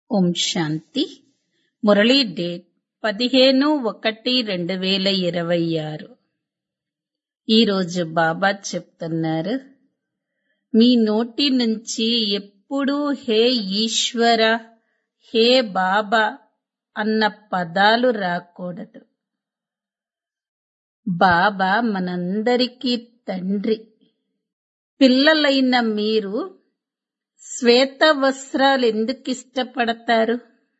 ఓం శాంతి Murali date పదిహేను ఒకటి రెండు వేల ఇరవై ఆరు ఈరోజు బాబా చెప్తున్నారు మీ నోటి నుంచి ఎప్పుడూ హే ఈశ్వర హే బాబా అన్న పదాలు రాకూడదు బాబా మనందరికీ తండ్రి పిల్లలైన మీరు శ్వేత వస్త్రాలు ఎందుకు ఇష్టపడతారు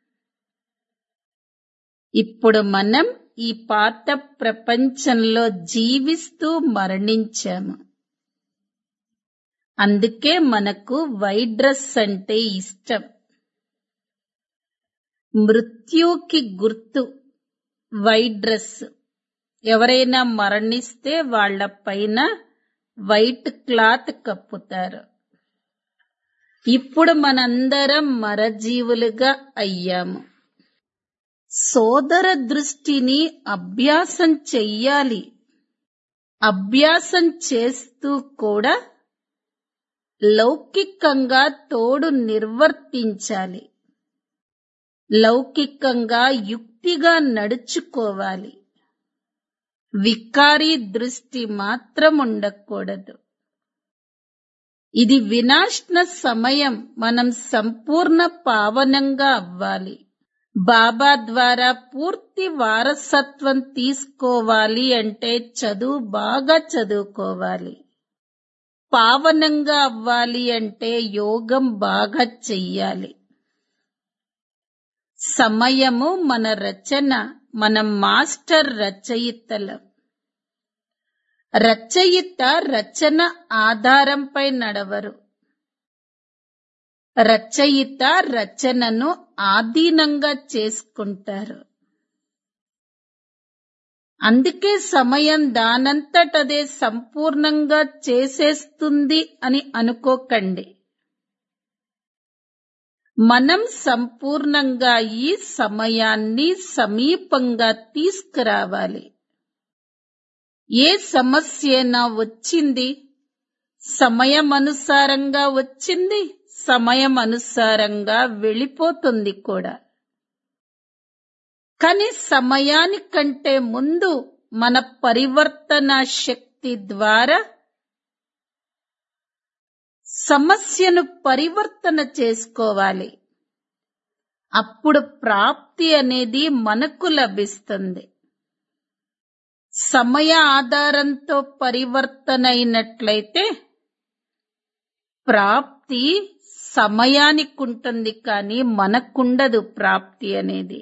ఇప్పుడు మనం ఈ పాత ప్రపంచంలో జీవిస్తూ మరణించాము అందుకే మనకు వైట్ డ్రెస్ అంటే ఇష్టం మృత్యుకి గుర్తు వైట్ డ్రెస్ ఎవరైనా మరణిస్తే వాళ్ళ పైన వైట్ క్లాత్ కప్పుతారు ఇప్పుడు మనందరం మరజీవులుగా అయ్యాము సోదర దృష్టిని అభ్యాసం చెయ్యాలి అభ్యాసం చేస్తూ కూడా లౌకికంగా తోడు నిర్వర్తించాలి లౌకికంగా యుక్తిగా నడుచుకోవాలి వికారీ దృష్టి మాత్రం ఉండకూడదు ఇది వినాశన సమయం మనం సంపూర్ణ పావనంగా అవ్వాలి బాబా ద్వారా పూర్తి వారసత్వం తీసుకోవాలి అంటే చదువు బాగా చదువుకోవాలి పావనంగా అవ్వాలి అంటే యోగం బాగా చెయ్యాలి సమయము మన రచన మన మాస్టర్ రచయితలం రచయిత రచన ఆధారంపై నడవరు రచయిత రచనను ఆధీనంగా చేసుకుంటారు అందుకే సమయం దానంతటదే సంపూర్ణంగా చేసేస్తుంది అని అనుకోకండి మనం సంపూర్ణంగా ఈ సమయాన్ని సమీపంగా తీసుకురావాలి ఏ సమస్యనా వచ్చింది సమయం అనుసారంగా వచ్చింది సమయం అనుసారంగా వెళ్ళిపోతుంది కూడా కానీ సమయానికంటే ముందు మన పరివర్తన శక్తి ద్వారా సమస్యను పరివర్తన చేసుకోవాలి అప్పుడు ప్రాప్తి అనేది మనకు లభిస్తుంది సమయ ఆధారంతో పరివర్తన అయినట్లయితే ప్రాప్తి సమయానికి ఉంటుంది కానీ మనకుండదు ప్రాప్తి అనేది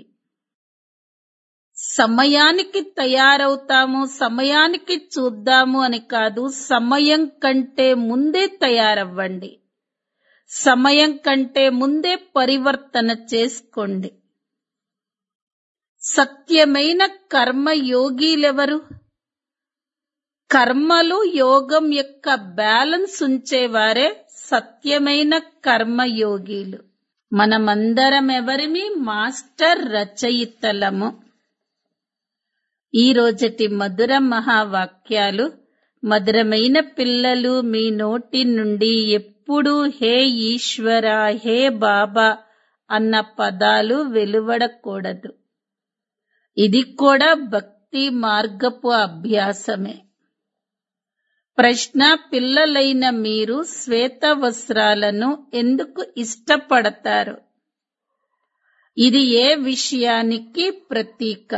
సమయానికి తయారవుతాము సమయానికి చూద్దాము అని కాదు సమయం కంటే ముందే తయారవ్వండి సమయం కంటే ముందే పరివర్తన చేసుకోండి సత్యమైన కర్మయోగిలెవరు కర్మలు యోగం యొక్క బ్యాలెన్స్ ఉంచేవారే సత్యమైన కర్మయోగిలు మనమందరం ఎవరిమి మాస్టర్ రచయితలము ఈ రోజటి మధుర మహావాక్యాలు మధురమైన పిల్లలు మీ నోటి నుండి ఎప్పుడూ హే ఈశ్వర హే బాబా అన్న పదాలు వెలువడకూడదు ఇది కూడా భక్తి మార్గపు అభ్యాసమే ప్రశ్న పిల్లలైన మీరు శ్వేత వస్త్రాలను ఎందుకు ఇష్టపడతారు ఇది ఏ విషయానికి ప్రతీక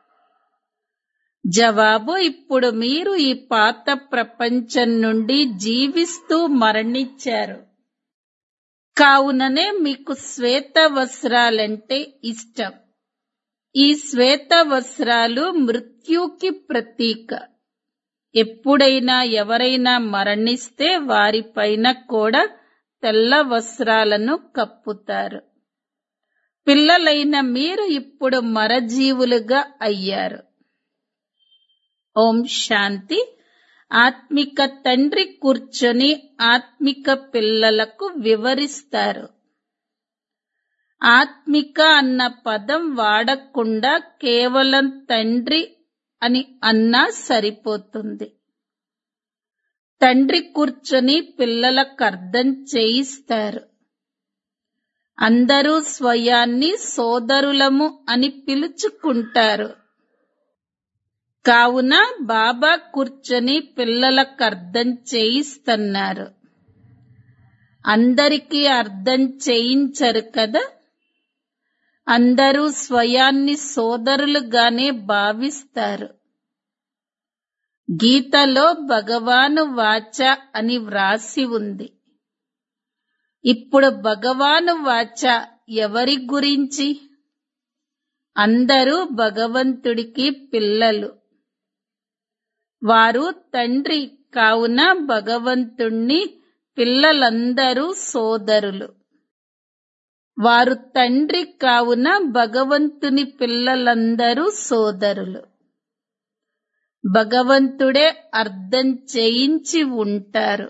జవాబు ఇప్పుడు మీరు ఈ పాత ప్రపంచం నుండి జీవిస్తూ మరణించారు కావుననే మీకు శ్వేత వస్త్రాలంటే ఇష్టం ఈ శ్వేత వస్త్రాలు మృత్యుకి ప్రతీక ఎప్పుడైనా ఎవరైనా మరణిస్తే వారిపైన కూడా తెల్ల వస్త్రాలను కప్పుతారు పిల్లలైన మీరు ఇప్పుడు మరజీవులుగా అయ్యారు ఓం శాంతి ఆత్మిక తండ్రి కూర్చొని ఆత్మిక పిల్లలకు వివరిస్తారు ఆత్మిక అన్న పదం వాడకుండా కేవలం తండ్రి అని అన్నా సరిపోతుంది తండ్రి కూర్చొని పిల్లలకు అర్థం చేయిస్తారు అందరూ స్వయాన్ని సోదరులము అని పిలుచుకుంటారు కావున బాబా కూర్చొని పిల్లలకు అర్థం చేయిస్తున్నారు అందరికీ అర్థం చేయించరు కదా అందరూ స్వయాన్ని సోదరులుగానే భావిస్తారు గీతలో భగవాను వాచ అని వ్రాసి ఉంది ఇప్పుడు భగవాను వాచ ఎవరి గురించి అందరూ భగవంతుడికి పిల్లలు వారు తండ్రి కావున భగవంతుణ్ణి పిల్లలందరూ సోదరులు వారు తండ్రి కావున భగవంతుని పిల్లలందరూ సోదరులు భగవంతుడే అర్థం చేయించి ఉంటారు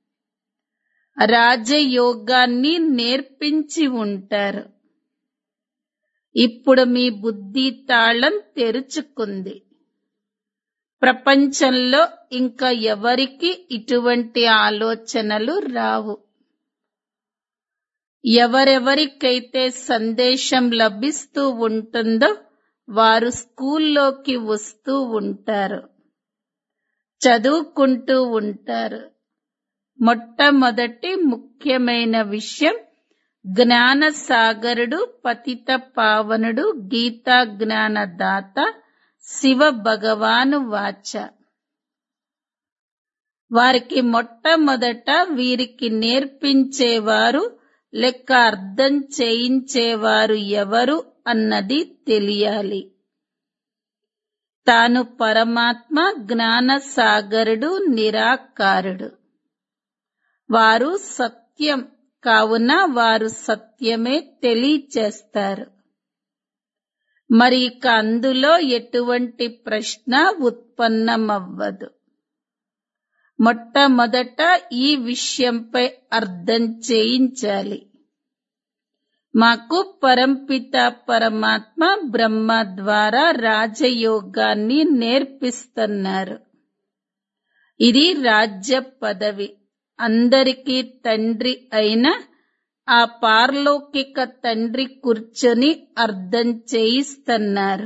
రాజయోగాన్ని నేర్పించి ఉంటారు ఇప్పుడు మీ బుద్ధి తాళం తెరుచుకుంది ప్రపంచంలో ఇంకా ఎవరికి ఇటువంటి ఆలోచనలు రావు ఎవరెవరికైతే సందేశం లభిస్తూ ఉంటుందో వారు స్కూల్లోకి వస్తూ ఉంటారు చదువుకుంటూ ఉంటారు మొట్టమొదటి ముఖ్యమైన విషయం జ్ఞాన సాగరుడు పతిత పావనుడు గీతా జ్ఞానదాత శివ భగవాను వాచ వారికి మొట్టమొదట వీరికి నేర్పించేవారు లెక్క అర్థం చేయించేవారు ఎవరు అన్నది తెలియాలి తాను పరమాత్మ జ్ఞాన సాగరుడు నిరాకారుడు వారు సత్యం కావున వారు సత్యమే తెలియచేస్తారు మరి ఇక అందులో ఎటువంటి ప్రశ్న ఉత్పన్నమవ్వదు మొట్టమొదట ఈ విషయంపై అర్థం చేయించాలి మాకు పరంపిత పరమాత్మ బ్రహ్మ ద్వారా రాజయోగాన్ని నేర్పిస్తున్నారు ఇది రాజ్య పదవి అందరికీ తండ్రి అయిన ఆ పార్లౌకిక తండ్రి కూర్చొని అర్థం చేయిస్తున్నారు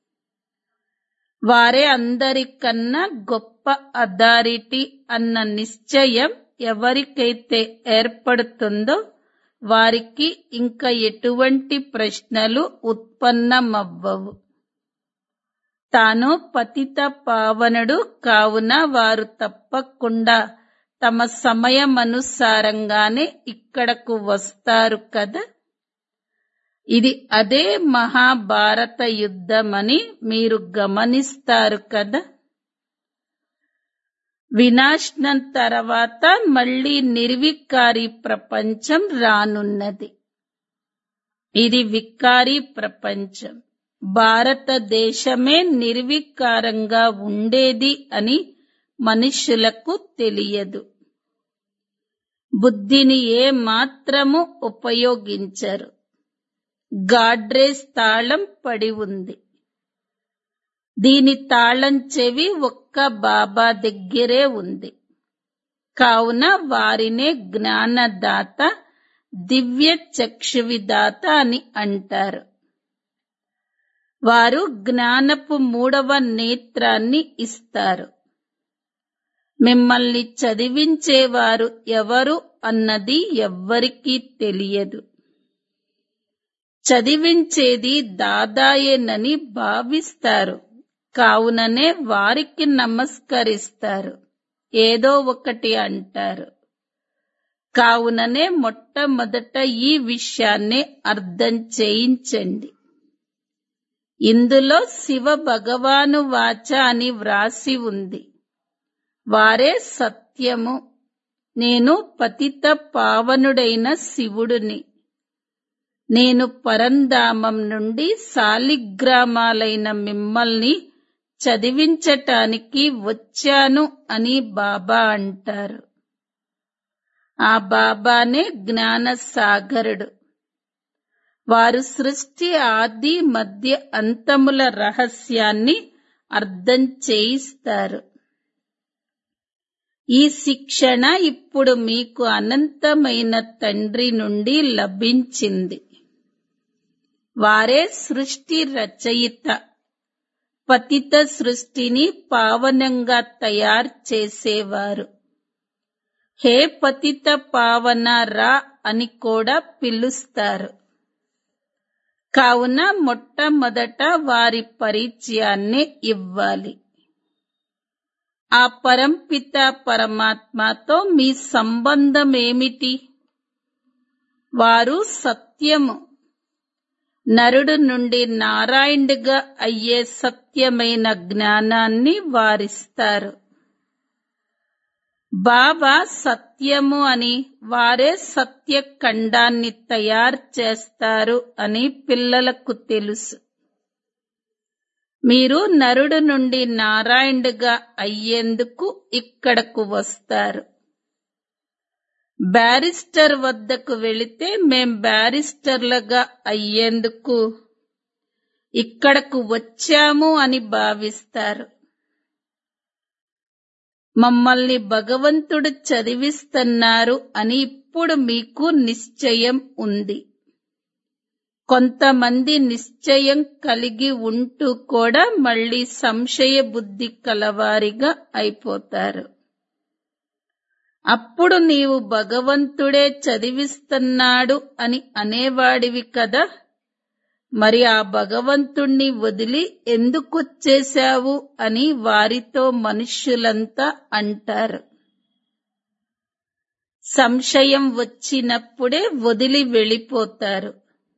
వారే అందరికన్నా గొప్ప అథారిటీ అన్న నిశ్చయం ఎవరికైతే ఏర్పడుతుందో వారికి ఇంకా ఎటువంటి ప్రశ్నలు ఉత్పన్నమవ్వవు తాను పతిత పావనుడు కావున వారు తప్పకుండా తమ సమయమనుసారంగానే ఇక్కడకు వస్తారు కదా ఇది అదే మహాభారత యుద్ధమని మీరు గమనిస్తారు కదా వినాశనం తర్వాత మళ్ళీ నిర్వికారి ప్రపంచం రానున్నది ఇది వికారి ప్రపంచం భారతదేశమే నిర్వికారంగా ఉండేది అని మనుషులకు తెలియదు బుద్ధిని ఏ మాత్రము ఉపయోగించరు గాడ్రేజ్ తాళం పడి ఉంది దీని తాళం చెవి ఒక్క బాబా దగ్గరే ఉంది కావున వారినే జ్ఞానదాత దివ్య చక్షువిదాత అని అంటారు వారు జ్ఞానపు మూడవ నేత్రాన్ని ఇస్తారు మిమ్మల్ని చదివించేవారు ఎవరు అన్నది ఎవ్వరికీ తెలియదు చదివించేది దాదాయేనని భావిస్తారు కావుననే వారికి నమస్కరిస్తారు ఏదో ఒకటి అంటారు కావుననే మొట్టమొదట ఈ విషయాన్ని అర్థం చేయించండి ఇందులో శివ భగవాను వాచ అని వ్రాసి ఉంది వారే సత్యము నేను పతిత పావనుడైన శివుడిని నేను పరంధామం నుండి సాలిగ్రామాలైన మిమ్మల్ని చదివించటానికి వచ్చాను అని బాబా అంటారు ఆ బాబానే జ్ఞాన సాగరుడు వారు సృష్టి ఆది మధ్య అంతముల రహస్యాన్ని అర్థం చేయిస్తారు ఈ శిక్షణ ఇప్పుడు మీకు అనంతమైన తండ్రి నుండి లభించింది వారే సృష్టి రచయిత పతిత సృష్టిని పావనంగా తయారు చేసేవారు హే పతిత పావన రా అని కూడా పిలుస్తారు కావున మొట్టమొదట వారి పరిచయాన్ని ఇవ్వాలి ఆ పరంపిత పరమాత్మతో మీ సంబంధం ఏమిటి వారు సత్యము నరుడు నుండి నారాయణుడిగా అయ్యే సత్యమైన జ్ఞానాన్ని వారిస్తారు బాబా సత్యము అని వారే సత్య ఖండాన్ని తయారు చేస్తారు అని పిల్లలకు తెలుసు మీరు నరుడు నుండి నారాయణుడిగా అయ్యేందుకు ఇక్కడకు వస్తారు బ్యారిస్టర్ వద్దకు వెళితే మేం బ్యారిస్టర్లుగా అయ్యేందుకు ఇక్కడకు వచ్చాము అని భావిస్తారు మమ్మల్ని భగవంతుడు చదివిస్తున్నారు అని ఇప్పుడు మీకు నిశ్చయం ఉంది కొంతమంది నిశ్చయం కలిగి ఉంటూ కూడా మళ్ళీ సంశయ బుద్ధి కలవారిగా అయిపోతారు అప్పుడు నీవు భగవంతుడే చదివిస్తున్నాడు అని అనేవాడివి కదా మరి ఆ భగవంతుణ్ణి వదిలి ఎందుకొచ్చేశావు అని వారితో మనుష్యులంతా అంటారు సంశయం వచ్చినప్పుడే వదిలి వెళ్ళిపోతారు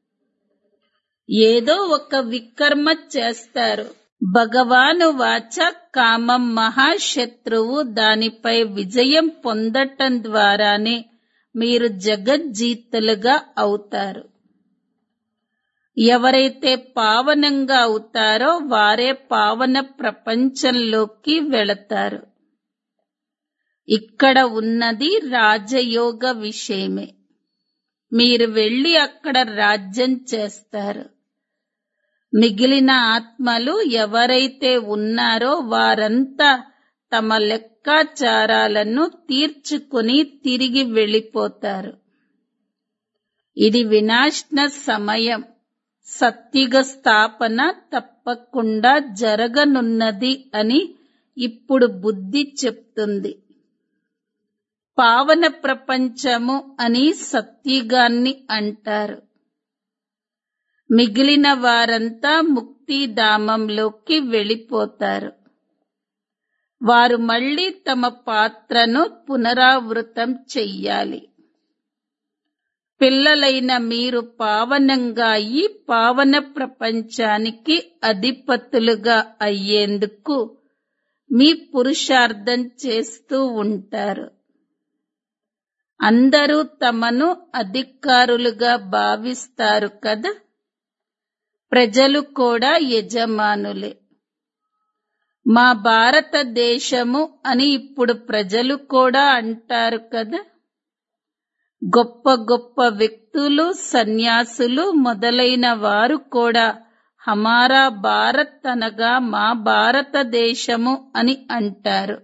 ఏదో ఒక వికర్మ చేస్తారు భగవాను వాచ కామం మహాశత్రువు దానిపై విజయం పొందటం ద్వారానే మీరు జగజ్జీతులుగా అవుతారు ఎవరైతే పావనంగా అవుతారో వారే పావన ప్రపంచంలోకి వెళతారు ఇక్కడ ఉన్నది రాజయోగ విషయమే మీరు వెళ్ళి అక్కడ రాజ్యం చేస్తారు మిగిలిన ఆత్మలు ఎవరైతే ఉన్నారో వారంతా తమ లెక్కాచారాలను తీర్చుకుని తిరిగి వెళ్ళిపోతారు ఇది వినాశన సమయం సత్యుగ స్థాపన తప్పకుండా జరగనున్నది అని ఇప్పుడు బుద్ధి చెప్తుంది పావన ప్రపంచము అని సత్యుగాన్ని అంటారు మిగిలిన వారంతా ముక్తిధామంలోకి వెళ్ళిపోతారు వారు మళ్ళీ తమ పాత్రను పునరావృతం చెయ్యాలి పిల్లలైన మీరు పావనంగా అయ్యి పావన ప్రపంచానికి అధిపతులుగా అయ్యేందుకు మీ పురుషార్థం చేస్తూ ఉంటారు అందరూ తమను అధికారులుగా భావిస్తారు కదా ప్రజలు కూడా యజమానులే మా భారతదేశము అని ఇప్పుడు ప్రజలు కూడా అంటారు కదా గొప్ప గొప్ప వ్యక్తులు సన్యాసులు మొదలైన వారు కూడా హమారా భారత్ అనగా మా భారతదేశము అని అంటారు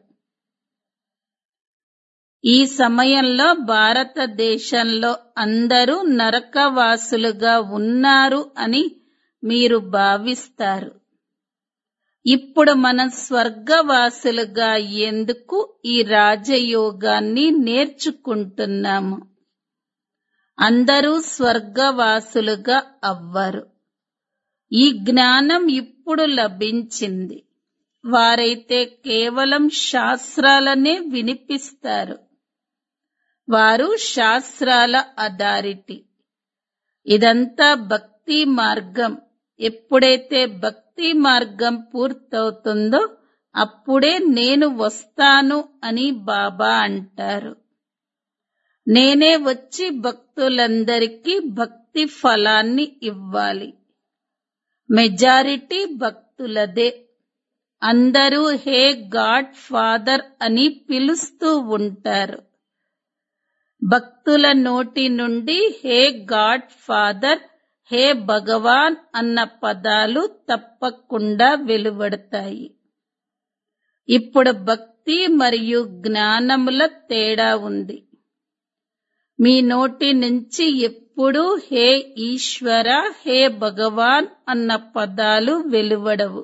ఈ సమయంలో భారతదేశంలో అందరూ నరకవాసులుగా ఉన్నారు అని మీరు భావిస్తారు ఇప్పుడు మనం స్వర్గవాసులుగా అయ్యేందుకు ఈ రాజయోగాన్ని నేర్చుకుంటున్నాము అందరూ స్వర్గవాసులుగా అవ్వరు ఈ జ్ఞానం ఇప్పుడు లభించింది వారైతే కేవలం శాస్త్రాలనే వినిపిస్తారు వారు శాస్త్రాల అథారిటీ ఇదంతా భక్తి మార్గం ఎప్పుడైతే భక్తి మార్గం పూర్తవుతుందో అప్పుడే నేను వస్తాను అని బాబా అంటారు నేనే వచ్చి భక్తులందరికీ భక్తి ఫలాన్ని ఇవ్వాలి మెజారిటీ భక్తులదే అందరూ హే గాడ్ ఫాదర్ అని పిలుస్తూ ఉంటారు భక్తుల నోటి నుండి హే గాడ్ ఫాదర్ హే భగవాన్ అన్న పదాలు తప్పకుండా వెలువడతాయి ఇప్పుడు భక్తి భక్తి మరియు జ్ఞానముల తేడా ఉంది మీ నోటి నుంచి ఎప్పుడూ హే ఈశ్వర హే భగవాన్ అన్న పదాలు వెలువడవు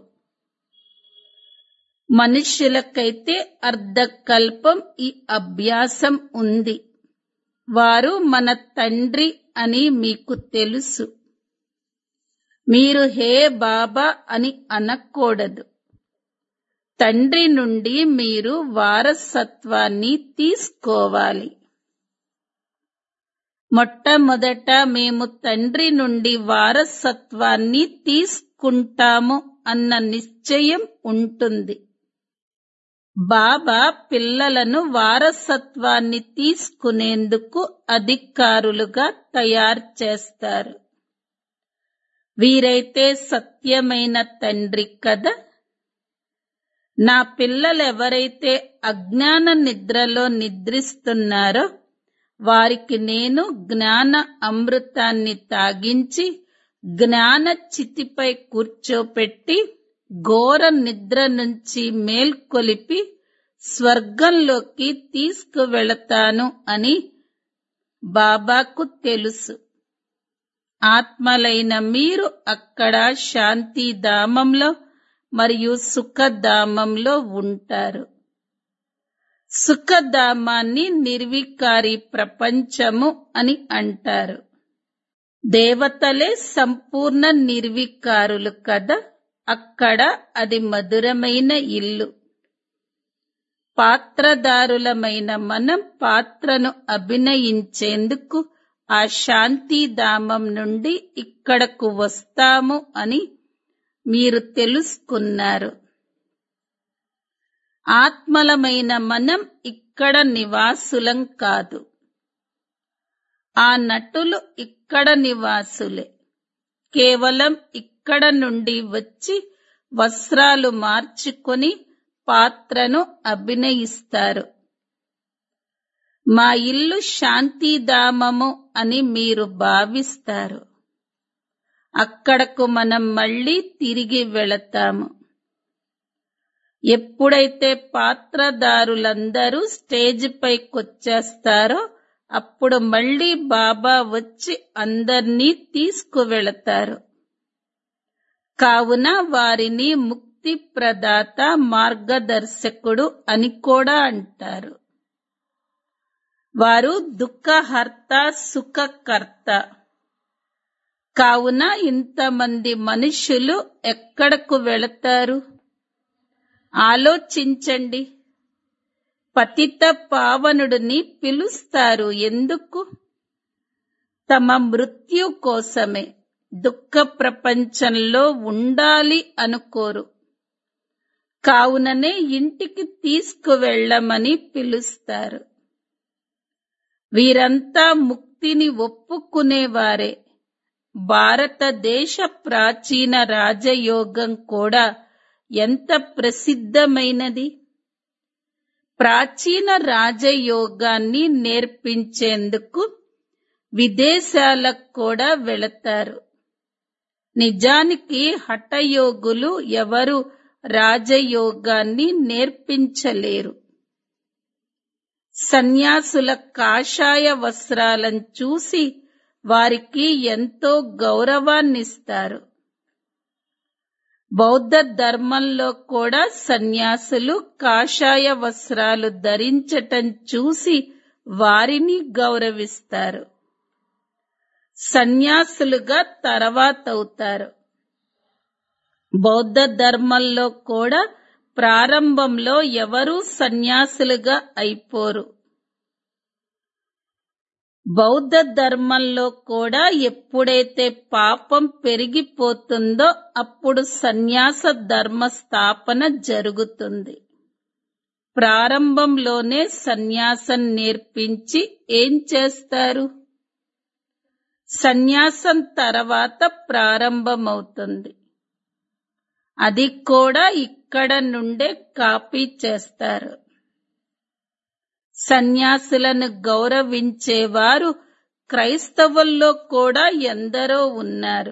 మనుష్యులకైతే అర్ధకల్పం ఈ అభ్యాసం ఉంది వారు మన తండ్రి అని మీకు తెలుసు మీరు హే బాబా అని అనకూడదు తండ్రి నుండి మీరు వారసత్వాన్ని తీసుకోవాలి మొట్టమొదట మేము తండ్రి నుండి వారసత్వాన్ని తీసుకుంటాము అన్న నిశ్చయం ఉంటుంది బాబా పిల్లలను వారసత్వాన్ని తీసుకునేందుకు అధికారులుగా తయారు చేస్తారు వీరైతే సత్యమైన తండ్రి కదా నా పిల్లలెవరైతే అజ్ఞాన నిద్రలో నిద్రిస్తున్నారో వారికి నేను జ్ఞాన అమృతాన్ని తాగించి జ్ఞాన చితిపై కూర్చోపెట్టి ఘోర నిద్ర నుంచి మేల్కొలిపి స్వర్గంలోకి తీసుకువెళతాను అని బాబాకు తెలుసు ఆత్మలైన మీరు అక్కడ శాంతిధామంలో మరియు సుఖధామంలో ఉంటారు సుఖధామాన్ని నిర్వికారి ప్రపంచము అని అంటారు దేవతలే సంపూర్ణ నిర్వికారులు కదా అక్కడ అది మధురమైన ఇల్లు పాత్రదారులమైన మనం పాత్రను అభినయించేందుకు ఆ శాంతిధామం నుండి ఇక్కడకు వస్తాము అని మీరు తెలుసుకున్నారు ఆత్మలమైన మనం ఇక్కడ నివాసులం కాదు ఆ నటులు ఇక్కడ నివాసులే కేవలం ఇక్కడ నుండి వచ్చి వస్త్రాలు మార్చుకొని పాత్రను అభినయిస్తారు మా ఇల్లు శాంతిధామము అని మీరు భావిస్తారు అక్కడకు మనం మళ్ళీ తిరిగి వెళతాము ఎప్పుడైతే పాత్రదారులందరూ స్టేజ్ పైకొచ్చేస్తారో అప్పుడు మళ్ళీ బాబా వచ్చి అందర్నీ తీసుకువెళతారు కావున వారిని ముక్తి ప్రదాత మార్గదర్శకుడు అని కూడా అంటారు వారు దుఃఖహర్త సుఖకర్త కావున ఇంతమంది మనుషులు ఎక్కడకు వెళతారు ఆలోచించండి పతిత పావనుడిని పిలుస్తారు ఎందుకు తమ మృత్యు కోసమే దుఃఖ ప్రపంచంలో ఉండాలి అనుకోరు కావుననే ఇంటికి తీసుకువెళ్ళమని పిలుస్తారు వీరంతా ముక్తిని ఒప్పుకునేవారే భారతదేశ ప్రాచీన రాజయోగం కూడా ఎంత ప్రసిద్ధమైనది ప్రాచీన రాజయోగాన్ని నేర్పించేందుకు విదేశాలకు కూడా వెళతారు నిజానికి హఠయోగులు ఎవరు రాజయోగాన్ని నేర్పించలేరు సన్యాసుల కాషాయ వస్త్రాలను చూసి వారికి ఎంతో గౌరవాన్నిస్తారు బౌద్ధ ధర్మంలో కూడా సన్యాసులు కాషాయ వస్త్రాలు ధరించటం చూసి వారిని గౌరవిస్తారు సన్యాసులుగా తర్వాతవుతారు బౌద్ధ ధర్మంలో కూడా ప్రారంభంలో ఎవరూ సన్యాసులుగా అయిపోరు బౌద్ధ ధర్మంలో కూడా ఎప్పుడైతే పాపం పెరిగిపోతుందో అప్పుడు సన్యాస ధర్మ స్థాపన జరుగుతుంది ప్రారంభంలోనే సన్యాసం నేర్పించి ఏం చేస్తారు సన్యాసం తర్వాత ప్రారంభమవుతుంది అది కూడా ఇక్కడ నుండే కాపీ చేస్తారు సన్యాసులను గౌరవించేవారు క్రైస్తవుల్లో కూడా ఎందరో ఉన్నారు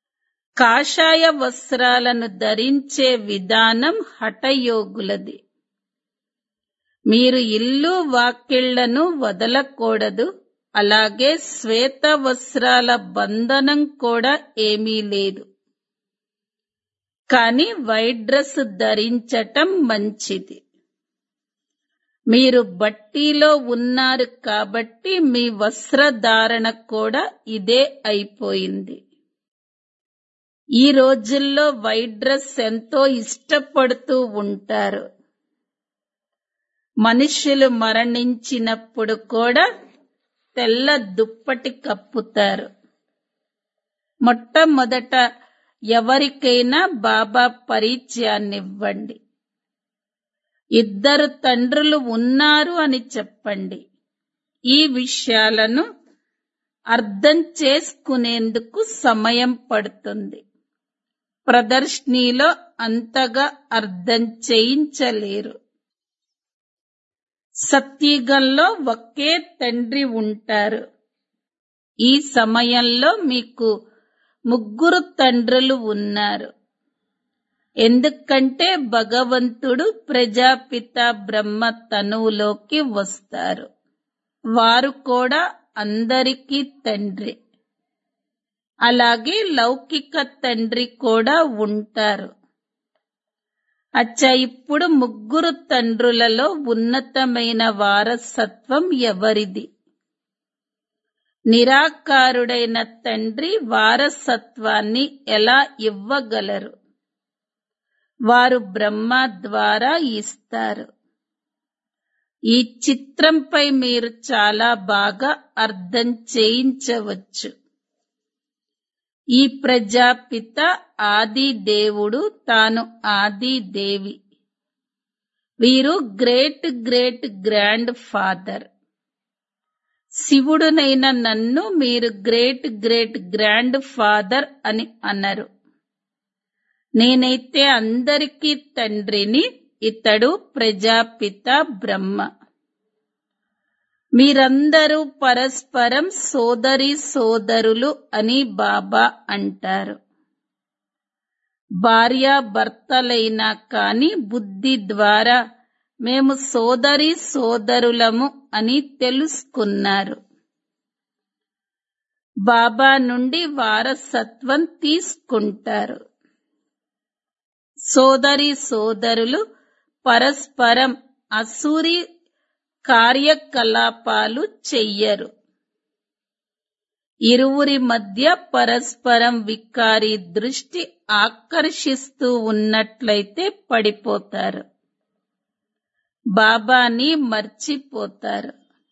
కాషాయ వస్త్రాలను ధరించే విధానం హఠయోగులది మీరు ఇల్లు వాకిళ్లను వదలకూడదు అలాగే శ్వేత వస్త్రాల బంధనం కూడా ఏమీ లేదు కానీ వైట్ డ్రెస్ ధరించటం మంచిది మీరు బట్టీలో ఉన్నారు కాబట్టి మీ వస్త్రధారణ కూడా ఇదే అయిపోయింది ఈ రోజుల్లో వైట్ డ్రెస్ ఎంతో ఇష్టపడుతూ ఉంటారు మనుషులు మరణించినప్పుడు కూడా తెల్ల దుప్పటి కప్పుతారు మొట్టమొదట ఎవరికైనా బాబా పరిచయాన్నివ్వండి ఇద్దరు తండ్రులు ఉన్నారు అని చెప్పండి ఈ విషయాలను అర్థం చేసుకునేందుకు సమయం పడుతుంది ప్రదర్శనీలో అంతగా అర్థం చేయించలేరు సత్యుగంలో ఒకే తండ్రి ఉంటారు ఈ సమయంలో మీకు ముగ్గురు తండ్రులు ఉన్నారు ఎందుకంటే భగవంతుడు ప్రజాపిత బ్రహ్మ తనువులోకి వస్తారు వారు కూడా అందరికీ తండ్రి అలాగే లౌకిక తండ్రి కూడా ఉంటారు అచ్చా ఇప్పుడు ముగ్గురు తండ్రులలో ఉన్నతమైన వారసత్వం ఎవరిది నిరాకారుడైన తండ్రి వారసత్వాన్ని ఎలా ఇవ్వగలరు వారు బ్రహ్మ ద్వారా ఇస్తారు ఈ చిత్రంపై మీరు చాలా బాగా అర్థం చేయించవచ్చు ఈ ప్రజాపిత ఆది దేవుడు తాను ఆది దేవి వీరు గ్రేట్ గ్రేట్ గ్రాండ్ ఫాదర్ శివుడునైన నన్ను మీరు గ్రేట్ గ్రేట్ గ్రాండ్ ఫాదర్ అని అన్నారు నేనైతే అందరికీ తండ్రిని ఇతడు ప్రజాపిత బ్రహ్మ మీరందరూ పరస్పరం సోదరి సోదరులు అని బాబా అంటారు భార్యాభర్తలైనా కాని బుద్ధి ద్వారా మేము సోదరి సోదరులము అని తెలుసుకున్నారు బాబా నుండి వారసత్వం తీసుకుంటారు సోదరి సోదరులు పరస్పరం అసూరి కార్యకలాపాలు చెయ్యరు ఇరువురి మధ్య పరస్పరం వికారి దృష్టి ఆకర్షిస్తూ ఉన్నట్లయితే పడిపోతారు బాబాని మర్చిపోతారు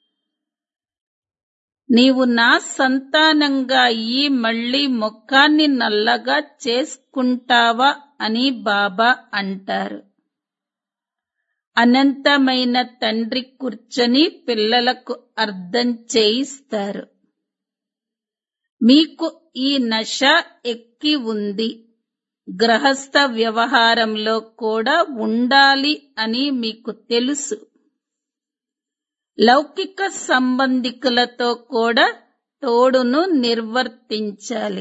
నీవు నా సంతానంగా ఈ మళ్ళీ ముఖాన్ని నల్లగా చేసుకుంటావా అని బాబా అంటారు అనంతమైన తండ్రి కూర్చొని పిల్లలకు అర్థం చేయిస్తారు మీకు ఈ నష ఎక్కి ఉంది గ్రహస్థ వ్యవహారంలో కూడా ఉండాలి అని మీకు తెలుసు లౌకిక సంబంధికులతో కూడా తోడును నిర్వర్తించాలి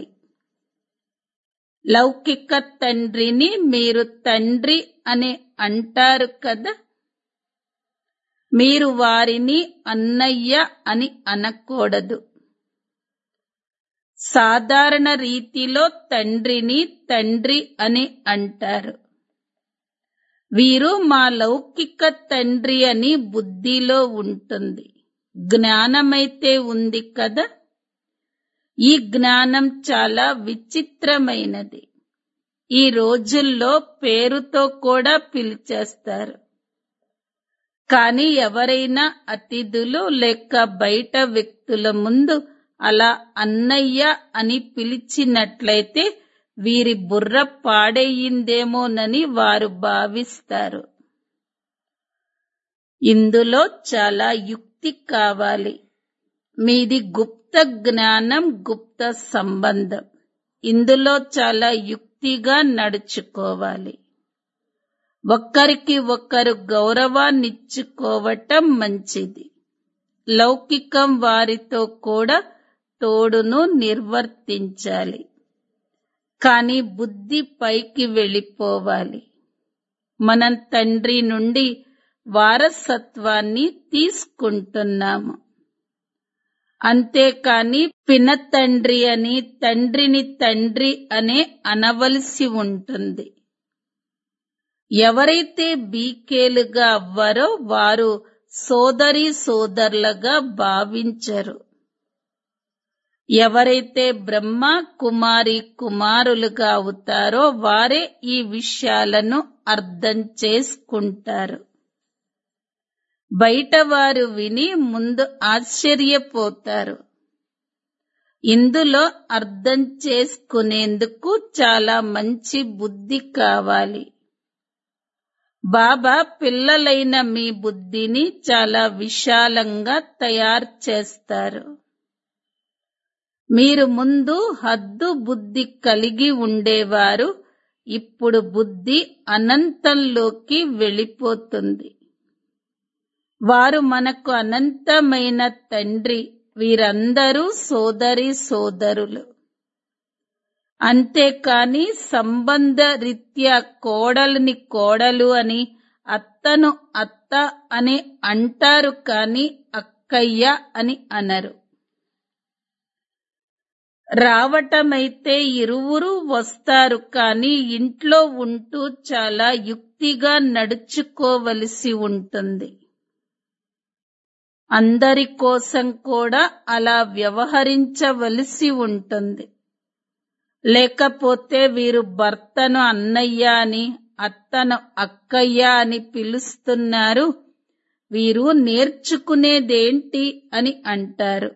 లౌకిక తండ్రిని మీరు తండ్రి అని అంటారు కదా మీరు వారిని అన్నయ్య అని అనకూడదు సాధారణ రీతిలో తండ్రిని తండ్రి అని అంటారు వీరు మా లౌకిక తండ్రి అని బుద్ధిలో ఉంటుంది జ్ఞానమైతే ఉంది కదా ఈ జ్ఞానం చాలా విచిత్రమైనది ఈ రోజుల్లో పేరుతో కూడా పిలిచేస్తారు కానీ ఎవరైనా అతిథులు లేక బయట వ్యక్తుల ముందు అలా అన్నయ్య అని పిలిచినట్లయితే వీరి బుర్ర పాడయిందేమోనని వారు భావిస్తారు ఇందులో చాలా యుక్తి కావాలి మీది గుప్త జ్ఞానం గుప్త సంబంధం ఇందులో చాలా యుక్తిగా నడుచుకోవాలి ఒక్కరికి ఒక్కరు గౌరవాన్నిచ్చుకోవటం మంచిది లౌకికం వారితో కూడా తోడును నిర్వర్తించాలి కానీ బుద్ధి పైకి వెళ్ళిపోవాలి మనం తండ్రి నుండి వారసత్వాన్ని తీసుకుంటున్నాము అంతేకాని పినతండ్రి అని తండ్రిని తండ్రి అనే అనవలసి ఉంటుంది ఎవరైతే బీకేలుగా అవ్వరో వారు సోదరి సోదరులుగా భావించరు ఎవరైతే బ్రహ్మ కుమారి కుమారులుగా అవుతారో వారే ఈ విషయాలను అర్థం చేసుకుంటారు బయట వారు విని ముందు ఆశ్చర్యపోతారు ఇందులో అర్థం చేసుకునేందుకు చాలా మంచి బుద్ధి కావాలి బాబా పిల్లలైన మీ బుద్ధిని చాలా విశాలంగా తయారు చేస్తారు మీరు ముందు హద్దు బుద్ధి కలిగి ఉండేవారు ఇప్పుడు బుద్ధి అనంతంలోకి వెళ్ళిపోతుంది వారు మనకు అనంతమైన తండ్రి వీరందరూ సోదరి సోదరులు అంతేకాని సంబంధ రీత్యా కోడలిని కోడలు అని అత్తను అత్త అని అంటారు కాని అక్కయ్య అని అనరు రావటమైతే ఇరువురు వస్తారు కానీ ఇంట్లో ఉంటూ చాలా యుక్తిగా నడుచుకోవలసి ఉంటుంది అందరి కోసం కూడా అలా వ్యవహరించవలసి ఉంటుంది లేకపోతే వీరు భర్తను అన్నయ్య అని అత్తను అక్కయ్య అని పిలుస్తున్నారు వీరు నేర్చుకునేదేంటి అని అంటారు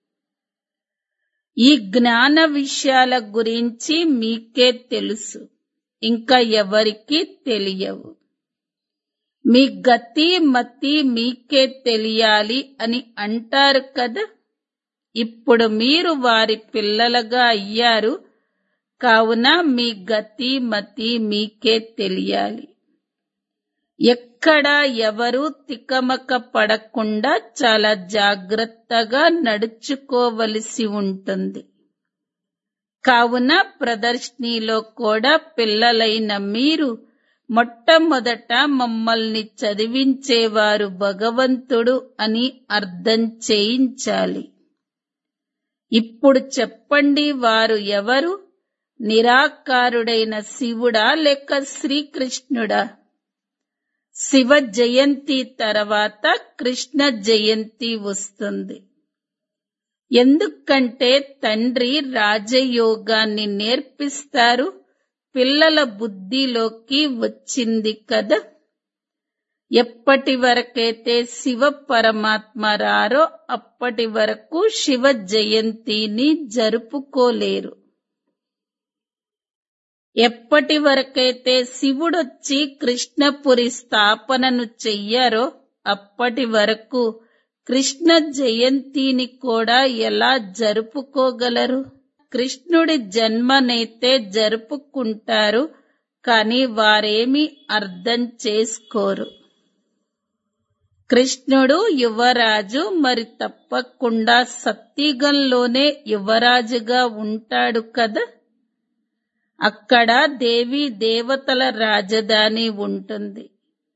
ఈ జ్ఞాన విషయాల గురించి మీకే తెలుసు ఇంకా ఎవరికి తెలియవు మీ గతి మతి మీకే తెలియాలి అని అంటారు కదా ఇప్పుడు మీరు వారి పిల్లలుగా అయ్యారు కావున మీ గతి మతి మీకే తెలియాలి ఎక్కడ ఎవరు తికమక పడకుండా చాలా జాగ్రత్తగా నడుచుకోవలసి ఉంటుంది కావున ప్రదర్శనలో కూడా పిల్లలైన మీరు మొట్టమొదట మమ్మల్ని చదివించేవారు భగవంతుడు అని అర్థం చేయించాలి ఇప్పుడు చెప్పండి వారు ఎవరు నిరాకారుడైన శివుడా లేక శ్రీకృష్ణుడా శివ జయంతి తర్వాత కృష్ణ జయంతి వస్తుంది ఎందుకంటే తండ్రి రాజయోగాన్ని నేర్పిస్తారు పిల్లల బుద్ధిలోకి వచ్చింది కదా ఎప్పటి వరకైతే శివ పరమాత్మ రారో అప్పటి వరకు శివ జయంతిని జరుపుకోలేరు ఎప్పటి వరకైతే శివుడొచ్చి కృష్ణపురి స్థాపనను చెయ్యారో అప్పటి వరకు కృష్ణ జయంతిని కూడా ఎలా జరుపుకోగలరు కృష్ణుడి జన్మనైతే జరుపుకుంటారు కానీ వారేమీ అర్థం చేసుకోరు కృష్ణుడు యువరాజు మరి తప్పకుండా సత్యుగంలోనే యువరాజుగా ఉంటాడు కదా అక్కడ దేవి దేవతల రాజధాని ఉంటుంది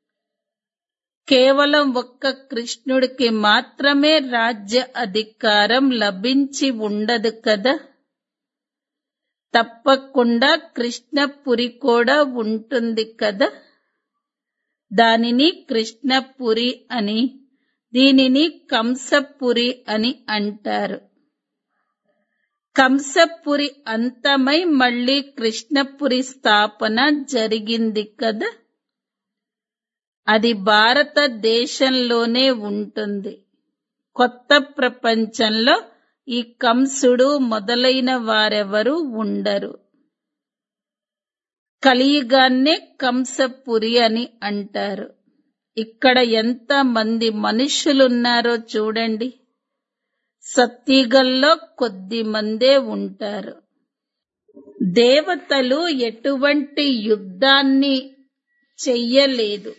కేవలం ఒక్క కృష్ణుడికి మాత్రమే రాజ్య అధికారం లభించి ఉండదు కదా తప్పకుండా కృష్ణపురి కూడా ఉంటుంది కదా దానిని కృష్ణపురి అని దీనిని కంసపురి అని అంటారు కంసపురి అంతమై మళ్ళీ కృష్ణపురి స్థాపన జరిగింది కదా అది భారతదేశంలోనే ఉంటుంది కొత్త ప్రపంచంలో ఈ కంసుడు మొదలైన వారెవరూ ఉండరు కలియుగాన్నే కంసపురి అని అంటారు ఇక్కడ ఎంత మంది మనుషులున్నారో చూడండి సత్యుగంలో కొద్ది మందే ఉంటారు దేవతలు ఎటువంటి యుద్ధాన్ని చెయ్యలేదు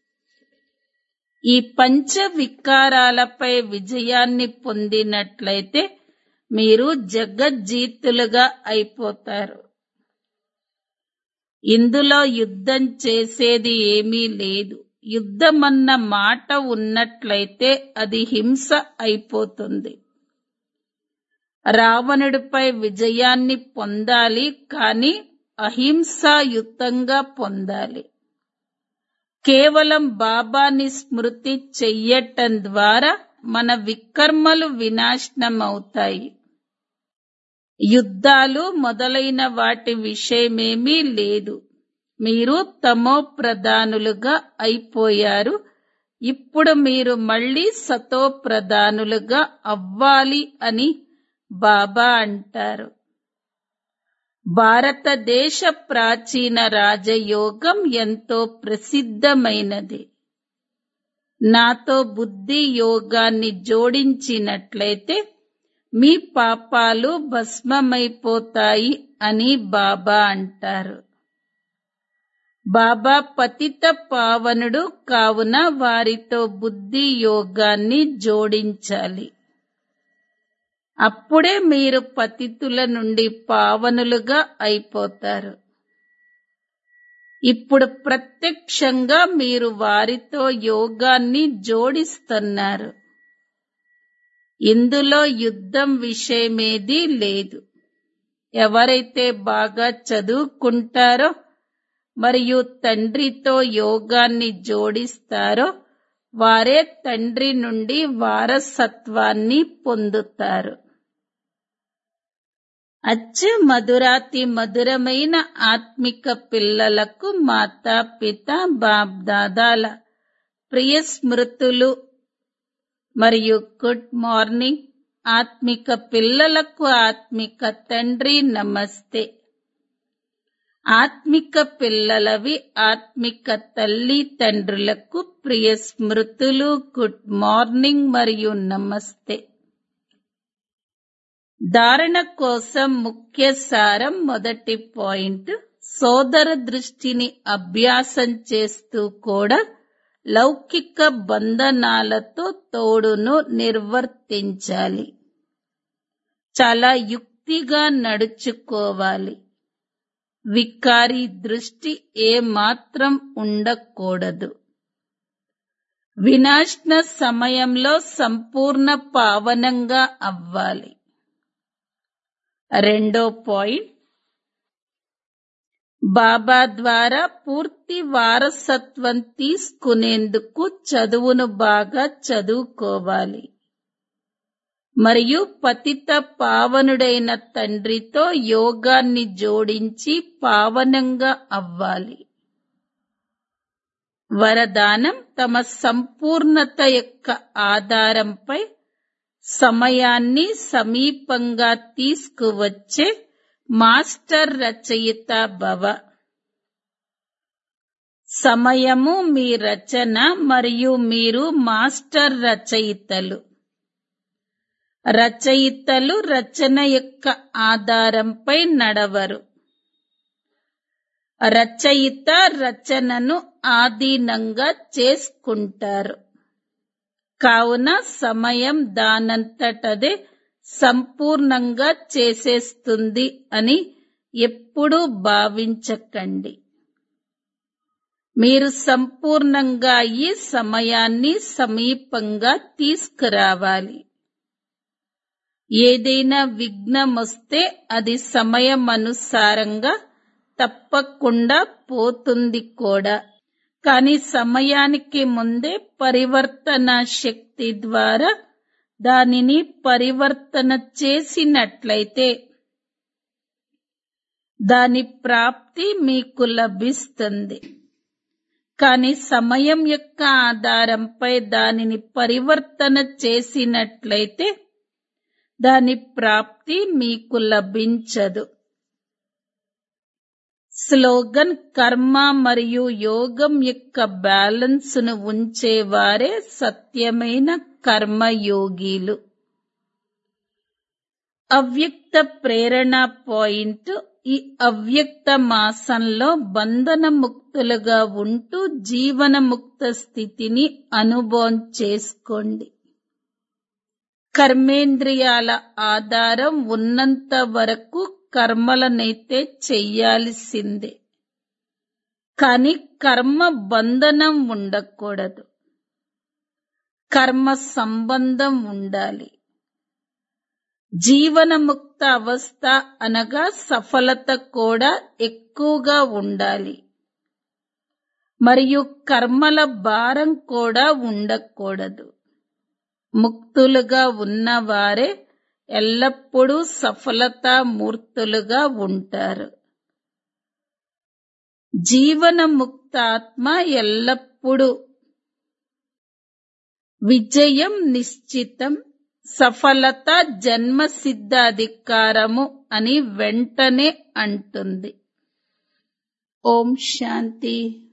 ఈ పంచ వికారాలపై విజయాన్ని పొందినట్లయితే మీరు జగజ్జీతులుగా అయిపోతారు ఇందులో యుద్ధం చేసేది ఏమీ లేదు యుద్ధమన్న మాట ఉన్నట్లయితే అది హింస అయిపోతుంది రావణుడిపై విజయాన్ని పొందాలి కానీ అహింసాయుతంగా పొందాలి కేవలం బాబాని స్మృతి చెయ్యటం ద్వారా మన వికర్మలు వినాశనమవుతాయి యుద్ధాలు మొదలైన వాటి విషయమేమీ లేదు మీరు తమో ప్రధానులుగా అయిపోయారు ఇప్పుడు మీరు మళ్ళీ సతో ప్రధానులుగా అవ్వాలి అని బాబా అంటారు భారతదేశ ప్రాచీన రాజయోగం ఎంతో ప్రసిద్ధమైనది నాతో బుద్ధి యోగాన్ని జోడించినట్లయితే మీ పాపాలు భస్మమైపోతాయి అని బాబా అంటారు బాబా పతిత పావనుడు కావున వారితో బుద్ధి యోగాన్ని జోడించాలి అప్పుడే మీరు పతితుల నుండి పావనులుగా అయిపోతారు ఇప్పుడు ప్రత్యక్షంగా మీరు వారితో యోగాన్ని జోడిస్తున్నారు ఇందులో యుద్ధం విషయమేదీ లేదు ఎవరైతే బాగా చదువుకుంటారో మరియు తండ్రితో యోగాన్ని జోడిస్తారో వారే తండ్రి నుండి వారసత్వాన్ని పొందుతారు అచ్చ మధురాతి మధురమైన ఆత్మిక పిల్లలకు మాతా పిత బాప్ దాదాల ప్రియ స్మృతులు మరియు గుడ్ మార్నింగ్ ఆత్మిక పిల్లలకు ఆత్మిక తండ్రి నమస్తే ఆత్మిక పిల్లలవి ఆత్మిక తల్లి తండ్రులకు ప్రియ స్మృతులు గుడ్ మార్నింగ్ మరియు నమస్తే ధారణ కోసం ముఖ్య సారం మొదటి పాయింట్ సోదర దృష్టిని అభ్యాసం చేస్తూ కూడా లౌకిక బంధనాలతో తోడును నిర్వర్తించాలి చాలా యుక్తిగా నడుచుకోవాలి వికారి దృష్టి ఏ మాత్రం ఉండకూడదు వినాశన సమయంలో సంపూర్ణ పావనంగా అవ్వాలి రెండో పాయింట్ బాబా ద్వారా పూర్తి వారసత్వం తీసుకునేందుకు చదువును బాగా చదువుకోవాలి మరియు పతిత పావనుడైన తండ్రితో యోగాన్ని జోడించి పావనంగా అవ్వాలి వరదానం తమ సంపూర్ణత యొక్క ఆధారంపై సమయాన్ని సమీపంగా తీసుకువచ్చే మాస్టర్ రచయిత భవ సమయము మీ రచన మరియు మీరు మాస్టర్ రచయితలు రచయితలు రచన యొక్క ఆధారంపై నడవరు రచయిత రచనను ఆధీనంగా చేసుకుంటారు కావున సమయం దానంతటదే సంపూర్ణంగా చేసేస్తుంది అని ఎప్పుడూ భావించకండి మీరు సంపూర్ణంగా ఈ సమయాన్ని సమీపంగా తీసుకురావాలి ఏదైనా విఘ్నం వస్తే అది సమయం అనుసారంగా తప్పకుండా పోతుంది కూడా కానీ సమయానికి ముందే పరివర్తన శక్తి ద్వారా దానిని పరివర్తన చేసినట్లయితే దాని ప్రాప్తి మీకు లభిస్తుంది కానీ సమయం యొక్క ఆధారంపై దానిని పరివర్తన చేసినట్లయితే దాని ప్రాప్తి మీకు లభించదు స్లోగన్ కర్మ మరియు యోగం యొక్క బ్యాలెన్స్ ను ఉంచేవారే సత్యమైన కర్మయోగిలు అవ్యక్త ప్రేరణ పాయింట్ ఈ అవ్యక్త మాసంలో బంధన ముక్తులుగా ఉంటూ జీవన ముక్త స్థితిని అనుభవం చేసుకోండి కర్మేంద్రియాల ఆధారం ఉన్నంత వరకు కర్మలనైతే చెయ్యాల్సిందే కానీ కర్మ బంధనం ఉండకూడదు కర్మ సంబంధం ఉండాలి జీవనముక్త అవస్థ అనగా సఫలత కూడా ఎక్కువగా ఉండాలి మరియు కర్మల భారం కూడా ఉండకూడదు ముక్తులుగా ఉన్నవారే ఎల్లప్పుడూ సఫలతా మూర్తులుగా ఉంటారు జీవన ముక్త ఆత్మ ఎల్లప్పుడూ విజయం నిశ్చితం సఫలత జన్మసిద్ధ అధికారము అని వెంటనే అంటుంది ఓం శాంతి